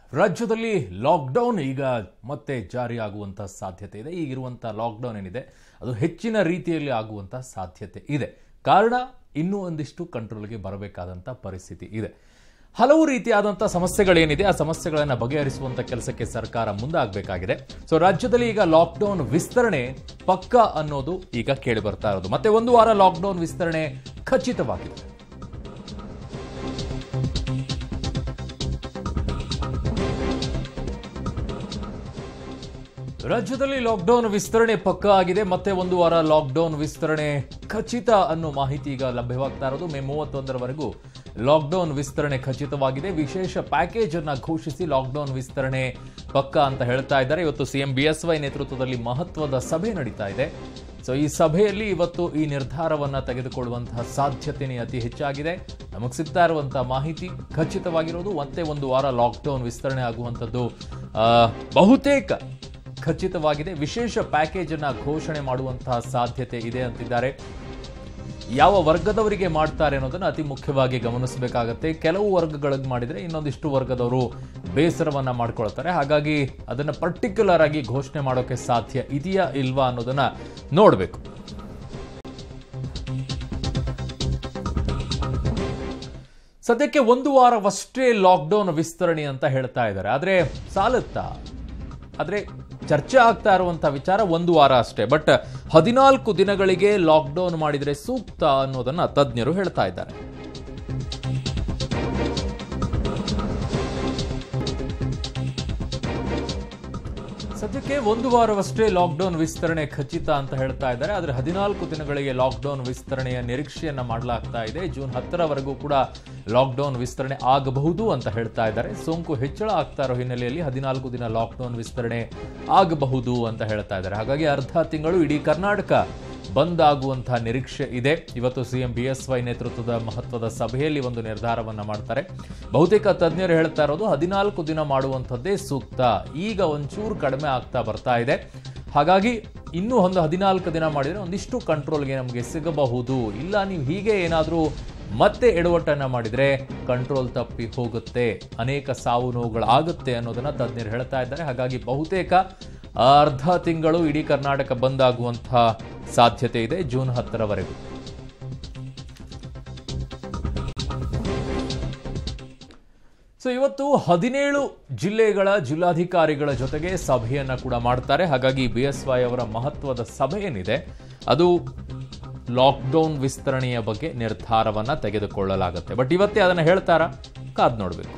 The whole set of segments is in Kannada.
ರಾಜ್ಯದಲ್ಲಿ ಲಾಕ್ಡೌನ್ ಈಗ ಮತ್ತೆ ಜಾರಿಯಾಗುವಂಥ ಸಾಧ್ಯತೆ ಇದೆ ಈಗಿರುವಂಥ ಲಾಕ್ಡೌನ್ ಏನಿದೆ ಅದು ಹೆಚ್ಚಿನ ರೀತಿಯಲ್ಲಿ ಆಗುವಂಥ ಸಾಧ್ಯತೆ ಇದೆ ಕಾರಣ ಇನ್ನೂ ಒಂದಿಷ್ಟು ಕಂಟ್ರೋಲ್ಗೆ ಬರಬೇಕಾದಂಥ ಪರಿಸ್ಥಿತಿ ಇದೆ ಹಲವು ರೀತಿಯಾದಂಥ ಸಮಸ್ಯೆಗಳೇನಿದೆ ಆ ಸಮಸ್ಯೆಗಳನ್ನು ಬಗೆಹರಿಸುವಂಥ ಕೆಲಸಕ್ಕೆ ಸರ್ಕಾರ ಮುಂದಾಗಬೇಕಾಗಿದೆ ಸೊ ರಾಜ್ಯದಲ್ಲಿ ಈಗ ಲಾಕ್ಡೌನ್ ವಿಸ್ತರಣೆ ಪಕ್ಕ ಅನ್ನೋದು ಈಗ ಕೇಳಿ ಬರ್ತಾ ಇರೋದು ಮತ್ತೆ ಒಂದು ವಾರ ಲಾಕ್ಡೌನ್ ವಿಸ್ತರಣೆ ಖಚಿತವಾಗಿದೆ ರಾಜ್ಯದಲ್ಲಿ ಲಾಕ್ಡೌನ್ ವಿಸ್ತರಣೆ ಪಕ್ಕ ಆಗಿದೆ ಮತ್ತೆ ಒಂದು ವಾರ ಲಾಕ್ಡೌನ್ ವಿಸ್ತರಣೆ ಖಚಿತ ಅನ್ನೋ ಮಾಹಿತಿ ಈಗ ಲಭ್ಯವಾಗ್ತಾ ಇರೋದು ಮೇ ಮೂವತ್ತೊಂದರವರೆಗೂ ಲಾಕ್ಡೌನ್ ವಿಸ್ತರಣೆ ಖಚಿತವಾಗಿದೆ ವಿಶೇಷ ಪ್ಯಾಕೇಜ್ ಅನ್ನ ಘೋಷಿಸಿ ಲಾಕ್ಡೌನ್ ವಿಸ್ತರಣೆ ಪಕ್ಕ ಅಂತ ಹೇಳ್ತಾ ಇದ್ದಾರೆ ಇವತ್ತು ಸಿಎಂ ಬಿಎಸ್ವೈ ನೇತೃತ್ವದಲ್ಲಿ ಮಹತ್ವದ ಸಭೆ ನಡೀತಾ ಇದೆ ಸೊ ಈ ಸಭೆಯಲ್ಲಿ ಇವತ್ತು ಈ ನಿರ್ಧಾರವನ್ನ ತೆಗೆದುಕೊಳ್ಳುವಂತಹ ಸಾಧ್ಯತೆನೇ ಅತಿ ಹೆಚ್ಚಾಗಿದೆ ನಮಗೆ ಸಿಗ್ತಾ ಇರುವಂತಹ ಮಾಹಿತಿ ಖಚಿತವಾಗಿರೋದು ಮತ್ತೆ ಒಂದು ವಾರ ಲಾಕ್ಡೌನ್ ವಿಸ್ತರಣೆ ಆಗುವಂಥದ್ದು ಆ, ಬಹುತೇಕ ಖಚಿತವಾಗಿದೆ ವಿಶೇಷ ಪ್ಯಾಕೇಜ್ ಅನ್ನ ಘೋಷಣೆ ಮಾಡುವಂತಹ ಸಾಧ್ಯತೆ ಇದೆ ಅಂತಿದ್ದಾರೆ ಯಾವ ವರ್ಗದವರಿಗೆ ಮಾಡ್ತಾರೆ ಅನ್ನೋದನ್ನ ಅತಿ ಮುಖ್ಯವಾಗಿ ಗಮನಿಸಬೇಕಾಗತ್ತೆ ಕೆಲವು ವರ್ಗಗಳಿಗೆ ಮಾಡಿದ್ರೆ ಇನ್ನೊಂದಿಷ್ಟು ವರ್ಗದವರು ಬೇಸರವನ್ನ ಮಾಡ್ಕೊಳ್ತಾರೆ ಹಾಗಾಗಿ ಅದನ್ನ ಪರ್ಟಿಕ್ಯುಲರ್ ಆಗಿ ಘೋಷಣೆ ಮಾಡೋಕೆ ಸಾಧ್ಯ ಇದೆಯಾ ಇಲ್ವಾ ಅನ್ನೋದನ್ನ ನೋಡಬೇಕು ಸದ್ಯಕ್ಕೆ ಒಂದು ವಾರವಷ್ಟೇ ಲಾಕ್ಡೌನ್ ವಿಸ್ತರಣೆ ಅಂತ ಹೇಳ್ತಾ ಇದ್ದಾರೆ ಆದ್ರೆ ಸಾಲುತ್ತಾ ಆದ್ರೆ ಚರ್ಚೆ ಆಗ್ತಾ ಇರುವಂತ ವಿಚಾರ ಒಂದು ವಾರ ಅಷ್ಟೇ ಬಟ್ ಹದಿನಾಲ್ಕು ದಿನಗಳಿಗೆ ಲಾಕ್ಡೌನ್ ಮಾಡಿದ್ರೆ ಸೂಕ್ತ ಅನ್ನೋದನ್ನ ತಜ್ಞರು ಹೇಳ್ತಾ ಇದ್ದಾರೆ ಸದ್ಯಕ್ಕೆ ಒಂದು ವಾರವಷ್ಟೇ ಲಾಕ್ಡೌನ್ ವಿಸ್ತರಣೆ ಖಚಿತ ಅಂತ ಹೇಳ್ತಾ ಇದ್ದಾರೆ ಆದರೆ ಹದಿನಾಲ್ಕು ದಿನಗಳಿಗೆ ಲಾಕ್ಡೌನ್ ವಿಸ್ತರಣೆಯ ನಿರೀಕ್ಷೆಯನ್ನ ಮಾಡಲಾಗ್ತಾ ಇದೆ ಜೂನ್ ಹತ್ತರವರೆಗೂ ಕೂಡ ಲಾಕ್ಡೌನ್ ವಿಸ್ತರಣೆ ಆಗಬಹುದು ಅಂತ ಹೇಳ್ತಾ ಇದ್ದಾರೆ ಸೋಂಕು ಹೆಚ್ಚಳ ಆಗ್ತಾ ಇರೋ ಹಿನ್ನೆಲೆಯಲ್ಲಿ ಹದಿನಾಲ್ಕು ದಿನ ಲಾಕ್ಡೌನ್ ವಿಸ್ತರಣೆ ಆಗಬಹುದು ಅಂತ ಹೇಳ್ತಾ ಇದ್ದಾರೆ ಹಾಗಾಗಿ ಅರ್ಧ ತಿಂಗಳು ಇಡೀ ಕರ್ನಾಟಕ ಬಂದ್ ಆಗುವಂತಹ ನಿರೀಕ್ಷೆ ಇದೆ ಇವತ್ತು ಸಿಎಂ ಬಿಎಸ್ವೈ ನೇತೃತ್ವದ ಮಹತ್ವದ ಸಭೆಯಲ್ಲಿ ಒಂದು ನಿರ್ಧಾರವನ್ನ ಮಾಡ್ತಾರೆ ಬಹುತೇಕ ತಜ್ಞರು ಹೇಳ್ತಾ ಇರೋದು ಹದಿನಾಲ್ಕು ದಿನ ಮಾಡುವಂಥದ್ದೇ ಸೂಕ್ತ ಈಗ ಒಂಚೂರು ಕಡಿಮೆ ಆಗ್ತಾ ಬರ್ತಾ ಇದೆ ಹಾಗಾಗಿ ಇನ್ನೂ ಒಂದು ಹದಿನಾಲ್ಕು ದಿನ ಮಾಡಿದ್ರೆ ಒಂದಿಷ್ಟು ಕಂಟ್ರೋಲ್ಗೆ ನಮಗೆ ಸಿಗಬಹುದು ಇಲ್ಲ ನೀವು ಹೀಗೆ ಏನಾದರೂ ಮತ್ತೆ ಎಡವಟ್ಟನ್ನ ಮಾಡಿದ್ರೆ ಕಂಟ್ರೋಲ್ ತಪ್ಪಿ ಹೋಗುತ್ತೆ ಅನೇಕ ಸಾವು ನೋವುಗಳಾಗುತ್ತೆ ಅನ್ನೋದನ್ನ ತಜ್ಞರು ಹೇಳ್ತಾ ಇದ್ದಾರೆ ಹಾಗಾಗಿ ಬಹುತೇಕ ಅರ್ಧ ತಿಂಗಳು ಇಡೀ ಕರ್ನಾಟಕ ಬಂದ್ ಆಗುವಂತಹ ಸಾಧ್ಯತೆ ಇದೆ ಜೂನ್ ಹತ್ತರವರೆಗೂ ಸೊ ಇವತ್ತು ಹದಿನೇಳು ಜಿಲ್ಲೆಗಳ ಜಿಲ್ಲಾಧಿಕಾರಿಗಳ ಜೊತೆಗೆ ಸಭೆಯನ್ನ ಕೂಡ ಮಾಡ್ತಾರೆ ಹಾಗಾಗಿ ಬಿ ಎಸ್ ವೈ ಅವರ ಮಹತ್ವದ ಸಭೆ ಏನಿದೆ ಅದು ಲಾಕ್ಡೌನ್ ವಿಸ್ತರಣೆಯ ಬಗ್ಗೆ ನಿರ್ಧಾರವನ್ನ ತೆಗೆದುಕೊಳ್ಳಲಾಗುತ್ತೆ ಬಟ್ ಇವತ್ತೇ ಅದನ್ನ ಹೇಳ್ತಾರಾ ಕಾದ್ ನೋಡ್ಬೇಕು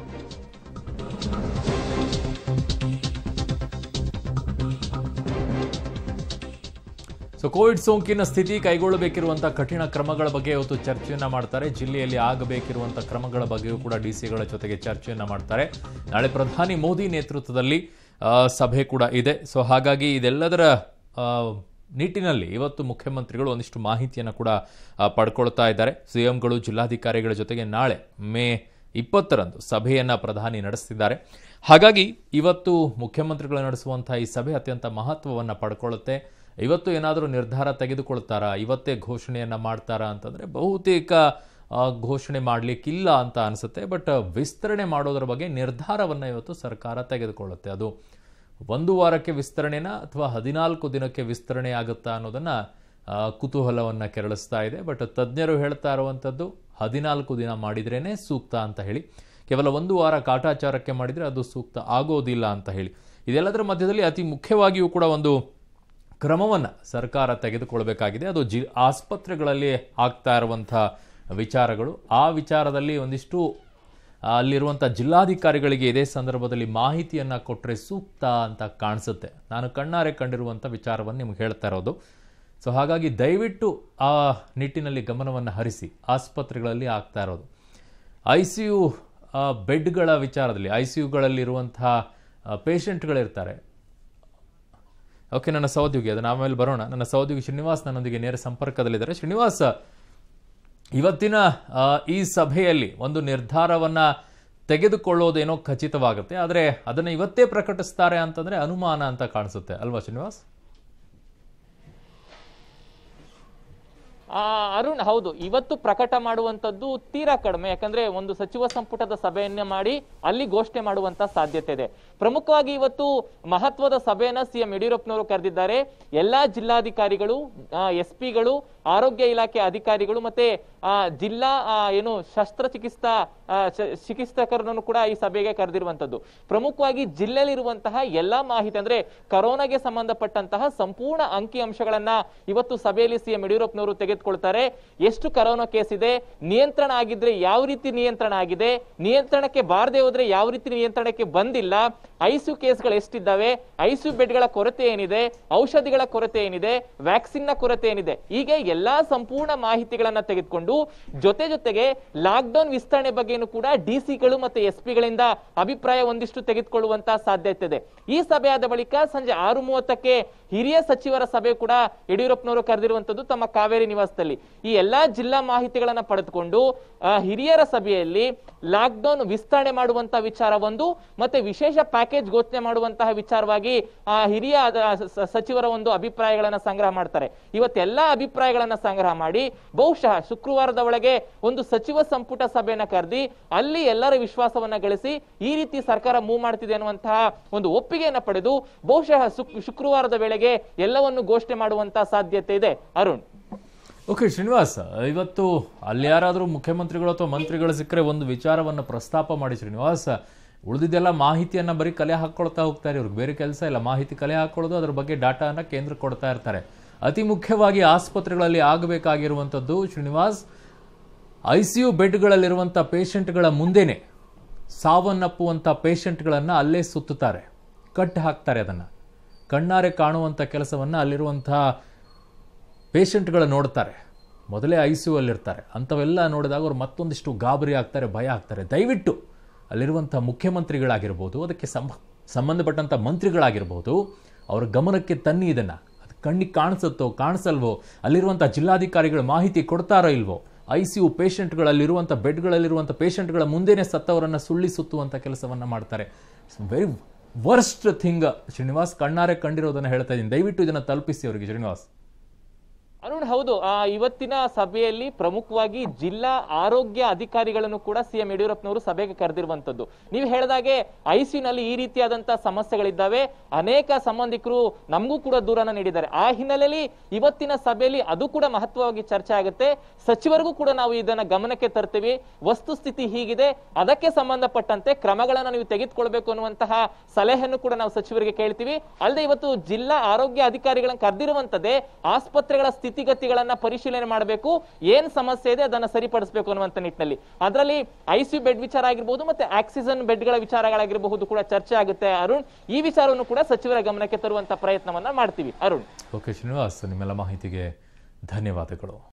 ಸೊ ಕೋವಿಡ್ ಸೋಂಕಿನ ಸ್ಥಿತಿ ಕೈಗೊಳ್ಳಬೇಕಿರುವಂತಹ ಕಠಿಣ ಕ್ರಮಗಳ ಬಗ್ಗೆ ಇವತ್ತು ಚರ್ಚೆಯನ್ನ ಮಾಡ್ತಾರೆ ಜಿಲ್ಲೆಯಲ್ಲಿ ಆಗಬೇಕಿರುವಂತಹ ಕ್ರಮಗಳ ಬಗ್ಗೆಯೂ ಕೂಡ ಡಿಸಿಗಳ ಜೊತೆಗೆ ಚರ್ಚೆಯನ್ನ ಮಾಡ್ತಾರೆ ನಾಳೆ ಪ್ರಧಾನಿ ಮೋದಿ ನೇತೃತ್ವದಲ್ಲಿ ಆ, ಸಭೆ ಕೂಡ ಇದೆ ಸೊ ಹಾಗಾಗಿ ಇದೆಲ್ಲದರ ಆ, ನಿಟ್ಟಿನಲ್ಲಿ ಇವತ್ತು ಮುಖ್ಯಮಂತ್ರಿಗಳು ಒಂದಿಷ್ಟು ಮಾಹಿತಿಯನ್ನು ಕೂಡ ಆ, ಪಡ್ಕೊಳ್ತಾ ಇದ್ದಾರೆ ಸಿಎಂಗಳು ಜಿಲ್ಲಾಧಿಕಾರಿಗಳ ಜೊತೆಗೆ ನಾಳೆ ಮೇ ಇಪ್ಪತ್ತರಂದು ಸಭೆಯನ್ನ ಪ್ರಧಾನಿ ನಡೆಸ್ತಿದ್ದಾರೆ ಹಾಗಾಗಿ ಇವತ್ತು ಮುಖ್ಯಮಂತ್ರಿಗಳು ನಡೆಸುವಂತಹ ಈ ಸಭೆ ಅತ್ಯಂತ ಮಹತ್ವವನ್ನು ಪಡ್ಕೊಳ್ಳುತ್ತೆ ಇವತ್ತು ಏನಾದರೂ ನಿರ್ಧಾರ ತೆಗೆದುಕೊಳ್ತಾರಾ ಇವತ್ತೇ ಘೋಷಣೆಯನ್ನ ಮಾಡ್ತಾರಾ ಅಂತಂದ್ರೆ ಬಹುತೇಕ ಆ, ಘೋಷಣೆ ಮಾಡಲಿಕ್ಕಿಲ್ಲ ಅಂತ ಅನಿಸುತ್ತೆ ಬಟ್ ವಿಸ್ತರಣೆ ಮಾಡೋದ್ರ ಬಗ್ಗೆ ನಿರ್ಧಾರವನ್ನು ಇವತ್ತು ಸರ್ಕಾರ ತೆಗೆದುಕೊಳ್ಳುತ್ತೆ ಅದು ಒಂದು ವಾರಕ್ಕೆ ವಿಸ್ತರಣೆನ ಅಥವಾ ಹದಿನಾಲ್ಕು ದಿನಕ್ಕೆ ವಿಸ್ತರಣೆ ಆಗುತ್ತಾ ಅನ್ನೋದನ್ನ ಆ, ಕುತೂಹಲವನ್ನ ಕೆರಳಿಸ್ತಾ ಇದೆ ಬಟ್ ತಜ್ಞರು ಹೇಳ್ತಾ ಇರುವಂಥದ್ದು ಹದಿನಾಲ್ಕು ದಿನ ಮಾಡಿದ್ರೇನೆ ಸೂಕ್ತ ಅಂತ ಹೇಳಿ ಕೇವಲ ಒಂದು ವಾರ ಕಾಟಾಚಾರಕ್ಕೆ ಮಾಡಿದ್ರೆ ಅದು ಸೂಕ್ತ ಆಗೋದಿಲ್ಲ ಅಂತ ಹೇಳಿ ಇದೆಲ್ಲದರ ಮಧ್ಯದಲ್ಲಿ ಅತಿ ಮುಖ್ಯವಾಗಿಯೂ ಕೂಡ ಒಂದು ಕ್ರಮವನ್ನು ಸರ್ಕಾರ ತೆಗೆದುಕೊಳ್ಬೇಕಾಗಿದೆ ಅದು ಜಿ ಆಸ್ಪತ್ರೆಗಳಲ್ಲಿ ಆಗ್ತಾ ಇರುವಂಥ ವಿಚಾರಗಳು ಆ ವಿಚಾರದಲ್ಲಿ ಒಂದಿಷ್ಟು ಆ, ಅಲ್ಲಿರುವಂಥ ಜಿಲ್ಲಾಧಿಕಾರಿಗಳಿಗೆ ಇದೇ ಸಂದರ್ಭದಲ್ಲಿ ಮಾಹಿತಿಯನ್ನು ಕೊಟ್ಟರೆ ಸೂಕ್ತ ಅಂತ ಕಾಣಿಸುತ್ತೆ ನಾನು ಕಣ್ಣಾರೆ ಕಂಡಿರುವಂಥ ವಿಚಾರವನ್ನು ನಿಮ್ಗೆ ಹೇಳ್ತಾ ಇರೋದು ಸೊ ಹಾಗಾಗಿ ದಯವಿಟ್ಟು ಆ ನಿಟ್ಟಿನಲ್ಲಿ ಗಮನವನ್ನು ಹರಿಸಿ ಆಸ್ಪತ್ರೆಗಳಲ್ಲಿ ಆಗ್ತಾ ಇರೋದು ಐ ಸಿ ಯು ಬೆಡ್ಗಳ ವಿಚಾರದಲ್ಲಿ ಐ ಸಿ ಯುಗಳಲ್ಲಿರುವಂತಹ ಪೇಷಂಟ್ಗಳಿರ್ತಾರೆ ಓಕೆ ನನ್ನ ಸಹೋದ್ಯೋಗಿ ಅದನ್ನ ಆಮೇಲೆ ಬರೋಣ ನನ್ನ ಸಹೋದ್ಯೋಗಿ ಶ್ರೀನಿವಾಸ್ ನನ್ನೊಂದಿಗೆ ನೇರ ಸಂಪರ್ಕದಲ್ಲಿದ್ದಾರೆ ಶ್ರೀನಿವಾಸ್ ಇವತ್ತಿನ ಆ, ಈ ಸಭೆಯಲ್ಲಿ ಒಂದು ನಿರ್ಧಾರವನ್ನ ತೆಗೆದುಕೊಳ್ಳೋದೇನೋ ಖಚಿತವಾಗುತ್ತೆ ಆದರೆ ಅದನ್ನ ಇವತ್ತೇ ಪ್ರಕಟಿಸ್ತಾರೆ ಅಂತಂದ್ರೆ ಅನುಮಾನ ಅಂತ ಕಾಣಿಸುತ್ತೆ ಅಲ್ವಾ ಶ್ರೀನಿವಾಸ್ ಆ, ಅರುಣ್ ಹೌದು ಇವತ್ತು ಪ್ರಕಟ ಮಾಡುವಂತದ್ದು ತೀರಾ ಕಡಿಮೆ ಯಾಕಂದ್ರೆ ಒಂದು ಸಚಿವ ಸಂಪುಟದ ಸಭೆಯನ್ನ ಮಾಡಿ ಅಲ್ಲಿ ಘೋಷಣೆ ಮಾಡುವಂತ ಸಾಧ್ಯತೆ ಇದೆ ಪ್ರಮುಖವಾಗಿ ಇವತ್ತು ಮಹತ್ವದ ಸಭೆಯನ್ನ ಸಿಎಂ ಯಡಿಯೂರಪ್ಪನವರು ಕರೆದಿದ್ದಾರೆ ಎಲ್ಲಾ ಜಿಲ್ಲಾಧಿಕಾರಿಗಳು ಎಸ್ ಪಿಗಳು ಆರೋಗ್ಯ ಇಲಾಖೆ ಅಧಿಕಾರಿಗಳು ಮತ್ತೆ ಆ, ಜಿಲ್ಲಾ ಆ, ಏನು ಶಸ್ತ್ರಚಿಕಿತ್ಸಾ ಆ, ಶ- ಚಿಕಿತ್ಸಕರನ್ನು ಕೂಡ ಈ ಸಭೆಗೆ ಕರೆದಿರುವಂತದ್ದು ಪ್ರಮುಖವಾಗಿ ಜಿಲ್ಲೆಯಲ್ಲಿರುವಂತಹ ಎಲ್ಲಾ ಮಾಹಿತಿ ಅಂದ್ರೆ ಕರೋನಾಗೆ ಸಂಬಂಧಪಟ್ಟಂತಹ ಸಂಪೂರ್ಣ ಅಂಕಿ ಅಂಶಗಳನ್ನ ಇವತ್ತು ಸಭೆಯಲ್ಲಿ ಸಿಎಂ ಯಡಿಯೂರಪ್ಪನವರು ತೆಗೆದುಕೊಳ್ತಾರೆ ಎಷ್ಟು ಕರೋನಾ ಕೇಸ್ ಇದೆ ನಿಯಂತ್ರಣ ಆಗಿದ್ರೆ ಯಾವ ರೀತಿ ನಿಯಂತ್ರಣ ಆಗಿದೆ ನಿಯಂತ್ರಣಕ್ಕೆ ಬಾರದೆ ಹೋದ್ರೆ ಯಾವ ರೀತಿ ನಿಯಂತ್ರಣಕ್ಕೆ ಬಂದಿಲ್ಲ ಐಸಿಯು ಕೇಸ್ಗಳು ಎಷ್ಟಿದ್ದಾವೆ ಐಸಿಯು ಬೆಡ್ಗಳ ಕೊರತೆ ಏನಿದೆ ಔಷಧಿಗಳ ಕೊರತೆ ಏನಿದೆ ವ್ಯಾಕ್ಸಿನ್ ನ ಕೊರತೆ ಏನಿದೆ ಹೀಗೆ ಎಲ್ಲಾ ಸಂಪೂರ್ಣ ಮಾಹಿತಿಗಳನ್ನ ತೆಗೆದುಕೊಂಡು ಜೊತೆ ಜೊತೆಗೆ ಲಾಕ್ಡೌನ್ ವಿಸ್ತರಣೆ ಬಗ್ಗೆನೂ ಕೂಡ ಡಿಸಿಗಳು ಮತ್ತೆ ಎಸ್ ಪಿಗಳಿಂದ ಅಭಿಪ್ರಾಯ ಒಂದಿಷ್ಟು ತೆಗೆದುಕೊಳ್ಳುವಂತ ಸಾಧ್ಯತೆ ಇದೆ ಈ ಸಭೆ ಆದ ಬಳಿಕ ಸಂಜೆ ಆರು ಮೂವತ್ತಕ್ಕೆ ಹಿರಿಯ ಸಚಿವರ ಸಭೆ ಕೂಡ ಯಡಿಯೂರಪ್ಪನವರು ಕರೆದಿರುವಂತದ್ದು ತಮ್ಮ ಕಾವೇರಿ ನಿವಾಸದಲ್ಲಿ ಈ ಎಲ್ಲಾ ಜಿಲ್ಲಾ ಮಾಹಿತಿಗಳನ್ನ ಪಡೆದುಕೊಂಡು ಆ, ಹಿರಿಯರ ಸಭೆಯಲ್ಲಿ ಲಾಕ್ಡೌನ್ ವಿಸ್ತರಣೆ ಮಾಡುವಂತ ವಿಚಾರ ಒಂದು ಮತ್ತೆ ವಿಶೇಷ ಪ್ಯಾಕೇಜ್ ಘೋಷಣೆ ಮಾಡುವಂತಹ ವಿಚಾರವಾಗಿ ಆ ಹಿರಿಯ ಅದ- ಸ- ಸಚಿವರ ಒಂದು ಅಭಿಪ್ರಾಯಗಳನ್ನ ಸಂಗ್ರಹ ಮಾಡ್ತಾರೆ ಇವತ್ತೆಲ್ಲಾ ಅಭಿಪ್ರಾಯಗಳನ್ನ ಸಂಗ್ರಹ ಮಾಡಿ ಬಹುಶಃ ಶುಕ್ರವಾರದ ಒಳಗೆ ಒಂದು ಸಚಿವ ಸಂಪುಟ ಸಭೆಯನ್ನ ಕರೆದಿ ಅಲ್ಲಿ ಎಲ್ಲರ ವಿಶ್ವಾಸವನ್ನ ಗಳಿಸಿ ಈ ರೀತಿ ಸರ್ಕಾರ ಮೂವ್ ಮಾಡ್ತಿದೆ ಅನ್ನುವಂತಹ ಒಂದು ಒಪ್ಪಿಗೆಯನ್ನ ಪಡೆದು ಬಹುಶಃ ಶುಕ್- ಶುಕ್ರವಾರದ ವೇಳೆಗೆ ಎಲ್ಲವನ್ನು ಘೋಷಣೆ ಮಾಡುವಂತಹ ಸಾಧ್ಯತೆ ಇದೆ ಅರುಣ್ ಓಕೆ ಶ್ರೀನಿವಾಸ್ ಇವತ್ತು ಅಲ್ಲಿ ಯಾರಾದರೂ ಮುಖ್ಯಮಂತ್ರಿಗಳು ಅಥವಾ ಮಂತ್ರಿಗಳು ಸಿಕ್ಕರೆ ಒಂದು ವಿಚಾರವನ್ನು ಪ್ರಸ್ತಾಪ ಮಾಡಿ ಶ್ರೀನಿವಾಸ್ ಉಳಿದಿದ್ದೆಲ್ಲ ಮಾಹಿತಿಯನ್ನ ಬರೀ ಕಲೆ ಹಾಕೊಳ್ತಾ ಹೋಗ್ತಾರೆ ಇವ್ರಿಗೆ ಬೇರೆ ಕೆಲಸ ಇಲ್ಲ ಮಾಹಿತಿ ಕಲೆ ಹಾಕೊಳ್ಳೋದು ಅದ್ರ ಬಗ್ಗೆ ಡಾಟಾನ ಕೇಂದ್ರ ಕೊಡ್ತಾ ಇರ್ತಾರೆ ಅತಿ ಮುಖ್ಯವಾಗಿ ಆಸ್ಪತ್ರೆಗಳಲ್ಲಿ ಆಗಬೇಕಾಗಿರುವಂಥದ್ದು ಶ್ರೀನಿವಾಸ್ ಐ ಸಿ ಯು ಬೆಡ್ಗಳಲ್ಲಿರುವಂಥ ಪೇಷಂಟ್ಗಳ ಮುಂದೆನೆ ಸಾವನ್ನಪ್ಪುವಂಥ ಪೇಷಂಟ್ಗಳನ್ನು ಅಲ್ಲೇ ಸುತ್ತುತ್ತಾರೆ ಕಟ್ ಹಾಕ್ತಾರೆ ಅದನ್ನು ಕಣ್ಣಾರೆ ಕಾಣುವಂಥ ಕೆಲಸವನ್ನು ಅಲ್ಲಿರುವಂಥ ಪೇಷಂಟ್ಗಳು ನೋಡ್ತಾರೆ ಮೊದಲೇ ಐ ಸಿ ಯು ಅಲ್ಲಿರ್ತಾರೆ ಅಂಥವೆಲ್ಲ ನೋಡಿದಾಗ ಅವ್ರು ಮತ್ತೊಂದಿಷ್ಟು ಗಾಬರಿ ಆಗ್ತಾರೆ ಭಯ ಆಗ್ತಾರೆ ದಯವಿಟ್ಟು ಅಲ್ಲಿರುವಂಥ ಮುಖ್ಯಮಂತ್ರಿಗಳಾಗಿರ್ಬೋದು ಅದಕ್ಕೆ ಸಂಬ ಸಂಬಂಧಪಟ್ಟಂಥ ಮಂತ್ರಿಗಳಾಗಿರ್ಬೋದು ಅವ್ರ ಗಮನಕ್ಕೆ ತನ್ನಿ ಇದನ್ನು ಅದು ಕಣ್ಣಿಗೆ ಕಾಣಿಸುತ್ತೋ ಕಾಣಿಸಲ್ವೋ ಅಲ್ಲಿರುವಂಥ ಜಿಲ್ಲಾಧಿಕಾರಿಗಳು ಮಾಹಿತಿ ಕೊಡ್ತಾರೋ ಇಲ್ವೋ ಐ ಸಿ ಯು ಪೇಷಂಟ್ಗಳಲ್ಲಿರುವಂಥ ಬೆಡ್ಗಳಲ್ಲಿರುವಂಥ ಪೇಷಂಟ್ಗಳ ಮುಂದೆನೇ ಸತ್ತವರನ್ನು ಸುಳ್ಳಿ ಸುತ್ತುವಂಥ ಕೆಲಸವನ್ನು ಮಾಡ್ತಾರೆ ವೆರಿ ವರ್ಸ್ಟ್ ಥಿಂಗ್ ಶ್ರೀನಿವಾಸ್ ಕಣ್ಣಾರೆ ಕಂಡಿರೋದನ್ನು ಹೇಳ್ತಾ ಇದ್ದೀನಿ ದಯವಿಟ್ಟು ಇದನ್ನು ತಲುಪಿಸಿ ಅವರಿಗೆ ಶ್ರೀನಿವಾಸ್ ಅರುಣ್ ಹೌದು ಆ, ಇವತ್ತಿನ ಸಭೆಯಲ್ಲಿ ಪ್ರಮುಖವಾಗಿ ಜಿಲ್ಲಾ ಆರೋಗ್ಯ ಅಧಿಕಾರಿಗಳನ್ನು ಕೂಡ ಸಿಎಂ ಯಡಿಯೂರಪ್ಪನವರು ಸಭೆಗೆ ಕರೆದಿರುವಂತದ್ದು ನೀವು ಹೇಳಿದಾಗೆ ಐಸಿಯುನಲ್ಲಿ ಈ ರೀತಿಯಾದಂತಹ ಸಮಸ್ಯೆಗಳಿದ್ದಾವೆ ಅನೇಕ ಸಂಬಂಧಿಕರು ನಮಗೂ ಕೂಡ ದೂರನ ನೀಡಿದ್ದಾರೆ ಆ ಹಿನ್ನೆಲೆಯಲ್ಲಿ ಇವತ್ತಿನ ಸಭೆಯಲ್ಲಿ ಅದು ಕೂಡ ಮಹತ್ವವಾಗಿ ಚರ್ಚೆ ಆಗುತ್ತೆ ಸಚಿವರಿಗೂ ಕೂಡ ನಾವು ಇದನ್ನ ಗಮನಕ್ಕೆ ತರ್ತೀವಿ ವಸ್ತುಸ್ಥಿತಿ ಹೀಗಿದೆ ಅದಕ್ಕೆ ಸಂಬಂಧಪಟ್ಟಂತೆ ಕ್ರಮಗಳನ್ನ ನೀವು ತೆಗೆದುಕೊಳ್ಬೇಕು ಅನ್ನುವಂತಹ ಸಲಹೆಯನ್ನು ಕೂಡ ನಾವು ಸಚಿವರಿಗೆ ಕೇಳ್ತೀವಿ ಅಲ್ಲದೆ ಇವತ್ತು ಜಿಲ್ಲಾ ಆರೋಗ್ಯ ಅಧಿಕಾರಿಗಳನ್ನ ಕರೆದಿರುವಂತದ್ದೇ ಆಸ್ಪತ್ರೆಗಳ ಸ್ಥಿತಿಗತಿಗಳನ್ನ ಪರಿಶೀಲನೆ ಮಾಡಬೇಕು ಏನ್ ಸಮಸ್ಯೆ ಇದೆ ಅದನ್ನ ಸರಿಪಡಿಸಬೇಕು ಅನ್ನುವಂತ ನಿಟ್ಟಿನಲ್ಲಿ ಅದರಲ್ಲಿ ಐಸಿಯು ಬೆಡ್ ವಿಚಾರ ಆಗಿರ್ಬೋದು ಮತ್ತೆ ಆಕ್ಸಿಜನ್ ಬೆಡ್ಗಳ ವಿಚಾರಗಳಾಗಿರಬಹುದು ಕೂಡ ಚರ್ಚೆ ಆಗುತ್ತೆ ಅರುಣ್ ಈ ವಿಚಾರವನ್ನು ಕೂಡ ಸಚಿವರ ಗಮನಕ್ಕೆ ತರುವಂತ ಪ್ರಯತ್ನವನ್ನ ಮಾಡ್ತೀವಿ ಅರುಣ್ ಓಕೆ ಶ್ರೀನಿವಾಸ್ ನಿಮ್ಮೆಲ್ಲ ಮಾಹಿತಿಗೆ ಧನ್ಯವಾದಗಳು